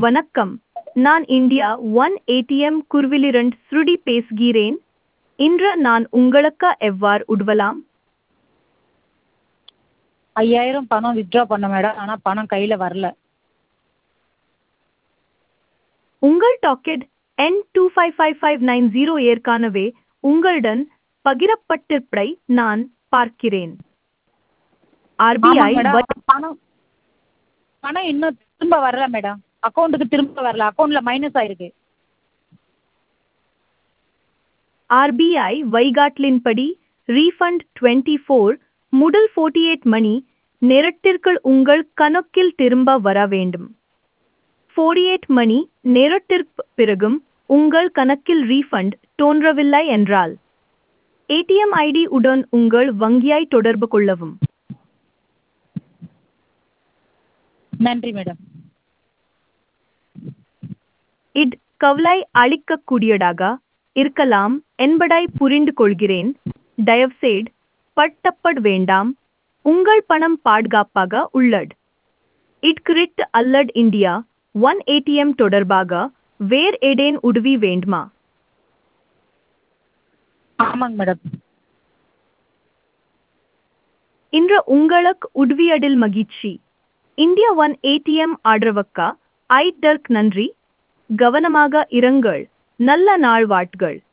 வணக்கம் நான் India One ATM குர்விலிரண்ட் ஸ்ருடி பேசுகிறேன் இன்று நான் உங்களுக்கு எவ்வாறு உதவலாம் ஐயாயிரம் பணம் வித்ட்ரா பண்ணேன் மேடம் ஆனால் பணம் கையில் வரல உங்கள் டாக்கெட் என் two five five five nine zero ஏற்கனவே உங்களுடன் பகிரப்பட்டிருப்பதை நான் பார்க்கிறேன் ஆர்பிஐ ஆமாம் மேடம் பணம் பணம் இன்னும் திரும்ப வரல மேடம் அக்கௌண்ட்டுக்கு திரும்ப வரல அக்கௌண்ட்டில் மைனஸ் ஆயிருக்கு ஆர்பிஐ வைகாட்லின்படி ரீஃபண்ட் டுவெண்ட்டி ஃபோர் முதல் ஃபோர்ட்டி எயிட் மணி நேரத்திற்குள் உங்கள் கணக்கில் திரும்ப வர வேண்டும் ஃபோர்ட்டி எயிட் மணி நேரத்திற்கு பிறகும் உங்கள் கணக்கில் ரீஃபண்ட் தோன்றவில்லை என்றால் ஏடிஎம் ஐடி உடன் உங்கள் வங்கியை தொடர்பு கொள்ளவும் நன்றி மேடம் இட் கவலை அளிக்கக்கூடியதாக இருக்கலாம் என்பதை புரிந்து கொள்கிறேன் தயவுசெய்து பட்டப்பட வேண்டாம் உங்கள் பணம் பாதுகாப்பாக உள்ளது இட் கிரிட் அல்லட் இந்தியா ஒன் ஏடிஎம் தொடர்பாக வேர் ஏடேன் உதவி வேண்டுமா ஆமாங்க மேடம் இன்று உங்களுக்கு உதவியதில் மகிழ்ச்சி இந்தியா ஒன் ஏடிஎம் ஆதரவுக்கா ஐ டர்க் நன்றி கவனமாக இருங்கள் நல்ல நாள் வாழ்த்துகள்